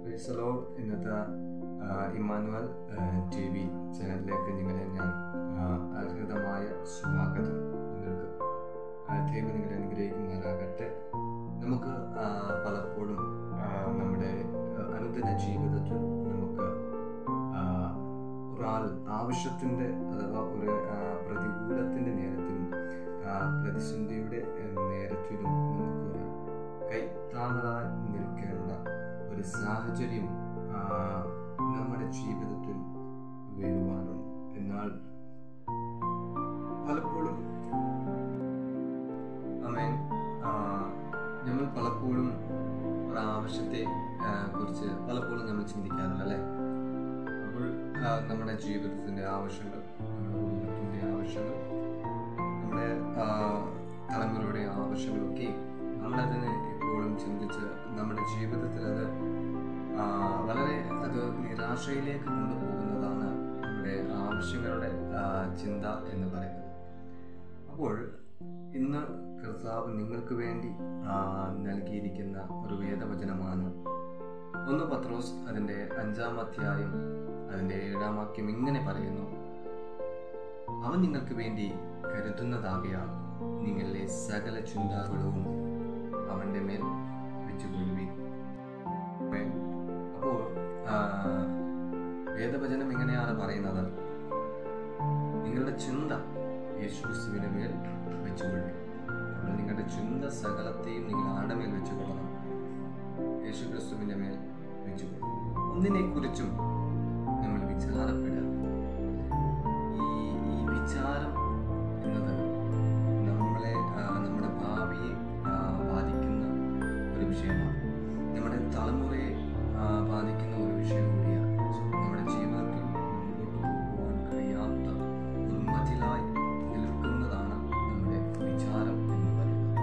പ്രൈസലോ ഇന്നത്തെ ആ, Emmanuel T V ചാനലിലേക്ക് നിങ്ങളെ ഞാൻ ആ, അർഹതമായ സ്വാഗതം നിങ്ങൾക്ക് ആ, ദൈവം നിങ്ങളെ അനുഗ്രഹിക്കുമാറാകട്ടെ നമുക്ക് ആ, പലപ്പോഴും ആ, നമ്മുടെ ആ, അനുദിന ജീവിതത്തിൽ നമുക്ക് ആ, ഒരാൾ ആവശ്യത്തിൻ്റെ അഥവാ ഒരു ആ, പ്രതികൂലത്തിൻ്റെ നേരത്തിലും ആ, പ്രതിസന്ധിയുടെ ആ, നേരത്തിലും നമുക്കൊരു കൈത്താങ്ങളായി നിൽക്കേണ്ട ഒരു സാഹചര്യം ആ, നമ്മുടെ ജീവിതത്തിൽ വരുവാനുണ്ട് എന്നാൽ പലപ്പോഴും അമേൻ നമ്മൾ പലപ്പോഴും ഒരു ആവശ്യത്തെ ആ, കുറിച്ച് പലപ്പോഴും നമ്മൾ ചിന്തിക്കാറുണ്ട് അല്ലേ അപ്പോൾ ആ, നമ്മുടെ ജീവിതത്തിൻ്റെ ആവശ്യങ്ങൾ നമ്മുടെ കുടുംബത്തിൻ്റെ ആവശ്യങ്ങൾ നമ്മുടെ ആ, തലമുറയുടെ ആവശ്യങ്ങളൊക്കെ നമ്മളതിനെ എപ്പോഴും ചിന്തിച്ച് നമ്മുടെ ജീവിതത്തിൽ അത് ആ, വളരെ അത് നിരാശയിലേക്ക് കൊണ്ടുപോകുന്നതാണ് നമ്മുടെ ആവശ്യങ്ങളുടെ ആ, ചിന്ത എന്ന് പറയുന്നത് അപ്പോൾ ഇന്ന് കർത്താവ് നിങ്ങൾക്ക് വേണ്ടി ആ, നൽകിയിരിക്കുന്ന ഒരു വേദവചനമാണ് ഒന്ന് പത്രോസ് അതിൻ്റെ അഞ്ചാം അധ്യായം അതിൻ്റെ ഏഴാം വാക്യം ഇങ്ങനെ പറയുന്നു അവൻ നിങ്ങൾക്ക് വേണ്ടി കരുതുന്നതാകയാൽ നിങ്ങളിലെ സകല ചിന്താകുളവും അവൻ്റെ മേൽ വെച്ചുകൊള്ളുവിൻ ആമേൻ. അപ്പോൾ ആ, വേദവചനം ഇങ്ങനെയാണ് പറയുന്നത് നിങ്ങളുടെ ചിന്ത യേശുക്രിസ്തുവിന്റെ മേൽ വെച്ചുകൊള്ളുവിൻ അപ്പോൾ നിങ്ങളുടെ ചിന്ത സകലത്തെയും നിങ്ങൾ ആടമേൽ വെച്ചുകൊള്ളണം യേശുക്രിസ്തുവിന്റെ മേൽ വെച്ചുകൊള്ളും ഒന്നിനെ കുറിച്ചും നമ്മൾ വിചാരപ്പെടുക ഈ ഈ വിചാരം എന്നത് നമ്മളെ ആ, നമ്മുടെ ഭാവിയെ ആ, ബാധിക്കുന്ന ഒരു വിഷയമാണ് നമ്മുടെ തലമുറയെ ആ, ബാധിക്കുന്ന ഒരു വിഷയം കൂടിയാണ് നമ്മുടെ ജീവിതത്തിൽ മുമ്പോട്ട് പോകുവാൻ കഴിയാത്ത ഒരു മതിലായി നിൽക്കുന്നതാണ് നമ്മുടെ വിചാരം എന്ന് പറയുന്നത്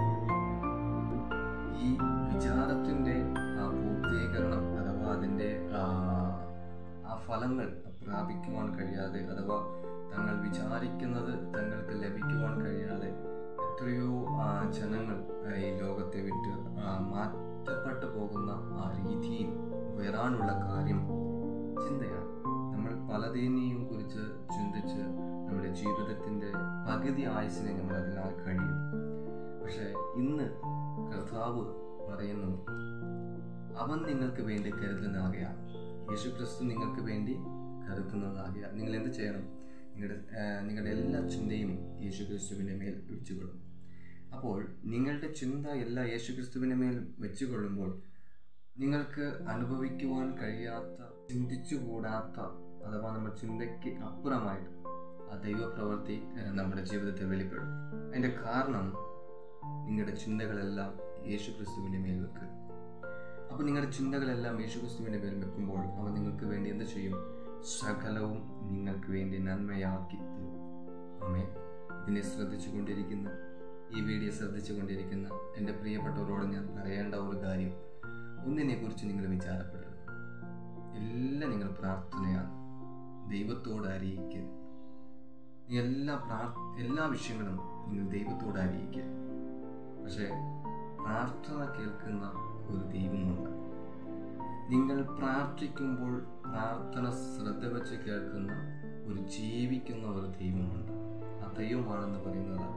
ഈ വിചാരത്തിൻ്റെ ആ പൂർത്തീകരണം അഥവാ അതിൻ്റെ ആ, ആ ഫലങ്ങൾ പ്രാപിക്കുവാൻ കഴിയാതെ അഥവാ തങ്ങൾ വിചാരിക്കുന്നത് തങ്ങൾക്ക് ലഭിക്കുവാൻ കഴിയാതെ എത്രയോ ആ, ജനങ്ങൾ ആ, ഈ ലോകത്തെ വിട്ട് ആ, മാറ്റപ്പെട്ടു പോകുന്ന ആ രീതിയിൽ വരാനുള്ള കാര്യം ചിന്തയാണ് നമ്മൾ പലതിനെയും കുറിച്ച് ചിന്തിച്ച് നമ്മുടെ ജീവിതത്തിൻ്റെ പകുതി ആയുസിനെ നമ്മൾ അതിനാൽ കഴിയും പക്ഷേ ഇന്ന് കർത്താവ് പറയുന്നു അവൻ നിങ്ങൾക്ക് വേണ്ടി കരുതുന്നതാകയാൽ യേശു ക്രിസ്തു നിങ്ങൾക്ക് വേണ്ടി കരുതുന്നതാകയാൽ നിങ്ങൾ എന്ത് ചെയ്യണം നിങ്ങളുടെ ആ, നിങ്ങളുടെ എല്ലാ ചിന്തയും യേശു ക്രിസ്തുവിൻ്റെ മേൽ വെച്ചുകൊള്ളും അപ്പോൾ നിങ്ങളുടെ ചിന്ത എല്ലാ യേശു ക്രിസ്തുവിൻ്റെ മേൽ വെച്ചുകൊള്ളുമ്പോൾ നിങ്ങൾക്ക് അനുഭവിക്കുവാൻ കഴിയാത്ത ചിന്തിച്ചുകൂടാത്ത അഥവാ നമ്മുടെ ചിന്തയ്ക്ക് അപ്പുറമായിട്ട് ആ ദൈവപ്രവൃത്തി ആ, നമ്മുടെ ജീവിതത്തിൽ വെളിപ്പെടും അതിൻ്റെ കാരണം നിങ്ങളുടെ ചിന്തകളെല്ലാം യേശു ക്രിസ്തുവിൻ്റെ മേൽ വെക്കുക അപ്പോൾ നിങ്ങളുടെ ചിന്തകളെല്ലാം യേശു ക്രിസ്തുവിൻ്റെ മേൽ വെക്കുമ്പോൾ അവൻ നിങ്ങൾക്ക് വേണ്ടി എന്ത് ചെയ്യും സകലവും നിങ്ങൾക്ക് വേണ്ടി നന്മയാക്കി തരും അമ്മേ ഇതിനെ ശ്രദ്ധിച്ചു കൊണ്ടിരിക്കുന്ന ഈ വീഡിയോ ശ്രദ്ധിച്ചു കൊണ്ടിരിക്കുന്ന എൻ്റെ പ്രിയപ്പെട്ടവരോട് ഞാൻ പറയേണ്ട ഒരു കാര്യം ഒന്നിനെ കുറിച്ച് നിങ്ങൾ വിചാരപ്പെടരുത് എല്ലാം നിങ്ങൾ പ്രാർത്ഥനയാണ് ദൈവത്തോട് അറിയിക്കുക നീ എല്ലാ പ്രാർ എല്ലാ വിഷയങ്ങളും നിങ്ങൾ ദൈവത്തോട് അറിയിക്കുക പക്ഷേ പ്രാർത്ഥന കേൾക്കുന്ന ഒരു ദൈവമുണ്ട് നിങ്ങൾ പ്രാർത്ഥിക്കുമ്പോൾ പ്രാർത്ഥന ശ്രദ്ധ വെച്ച് കേൾക്കുന്ന ഒരു ജീവിക്കുന്ന ഒരു ദൈവമുണ്ട് ആ ദൈവമാണെന്ന് പറയുന്നത്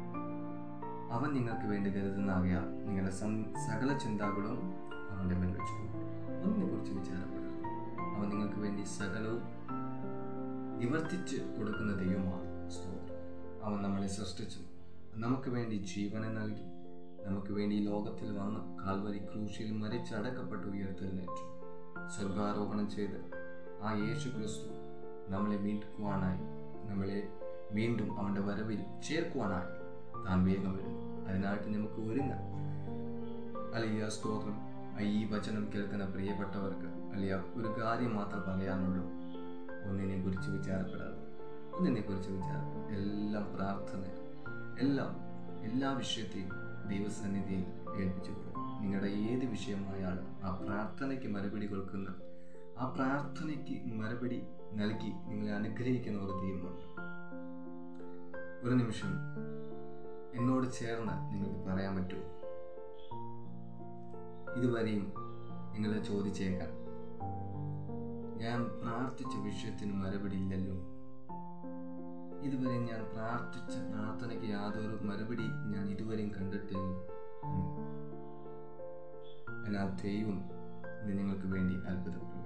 അവൻ നിങ്ങൾക്ക് വേണ്ടി കരുതുന്നാകയാൽ നിങ്ങളുടെ സം- സകല ചിന്താകളും അവൻ്റെ മേൽ വെച്ചു ഒന്നിനെ കുറിച്ച് വിചാരപ്പെടുക അവൻ നിങ്ങൾക്ക് വേണ്ടി സകലവും നിവർത്തിച്ച് കൊടുക്കുന്ന ദൈവമാണ് സ്തോത്രം അവൻ നമ്മളെ സൃഷ്ടിച്ചു നമുക്ക് വേണ്ടി ജീവനെ നൽകി നമുക്ക് വേണ്ടി ഈ ലോകത്തിൽ വന്ന് കാൽവരി ക്രൂശിൽ മരിച്ചടക്കപ്പെട്ട് ഉയർത്തെഴുന്നേറ്റു സ്വർഗാരോഹണം ചെയ്ത് ആ യേശു ക്രിസ്തു നമ്മളെ മീട്ടുവാനായി നമ്മളെ വീണ്ടും അവൻ്റെ വരവിൽ ചേർക്കുവാനായി താൻ വേഗം വരുന്നു അതിനായിട്ട് നമുക്ക് ഒരുങ്ങാം അലിയ സ്തോത്രം ഈ വചനം കേൾക്കുന്ന പ്രിയപ്പെട്ടവർക്ക് അലിയ ഒരു കാര്യം മാത്രം പറയാനുള്ളൂ ഒന്നിനെ കുറിച്ച് വിചാരപ്പെടാതെ ഒന്നിനെ കുറിച്ച് വിചാരപ്പെടാതെ എല്ലാം പ്രാർത്ഥന എല്ലാം എല്ലാ വിഷയത്തെയും ദൈവസന്നിധിയിൽ ഏൽപ്പിച്ചു കൊടുക്കും നിങ്ങളുടെ ഏത് വിഷയമായാലും ആ പ്രാർത്ഥനയ്ക്ക് മറുപടി കൊടുക്കുന്ന ആ പ്രാർത്ഥനയ്ക്ക് മറുപടി നൽകി നിങ്ങളെ അനുഗ്രഹിക്കുന്ന ഒരു ദൈവമുണ്ട് ഒരു നിമിഷം എന്നോട് ചേർന്ന് നിങ്ങൾക്ക് പറയാൻ പറ്റുമോ ഇതുവരെയും നിങ്ങൾ ചോദിച്ചേക്കാം ഞാൻ പ്രാർത്ഥിച്ച വിഷയത്തിന് മറുപടി ഇല്ലല്ലോ ഇതുവരെ ഞാൻ പ്രാർത്ഥിച്ച പ്രാർത്ഥനയ്ക്ക് യാതൊരു മറുപടി ഞാൻ ഇതുവരെയും കണ്ടിട്ടില്ല എന്നാൽ ദൈവം ഇന്ന് നിങ്ങൾക്ക് വേണ്ടി അത്ഭുതപ്പെടും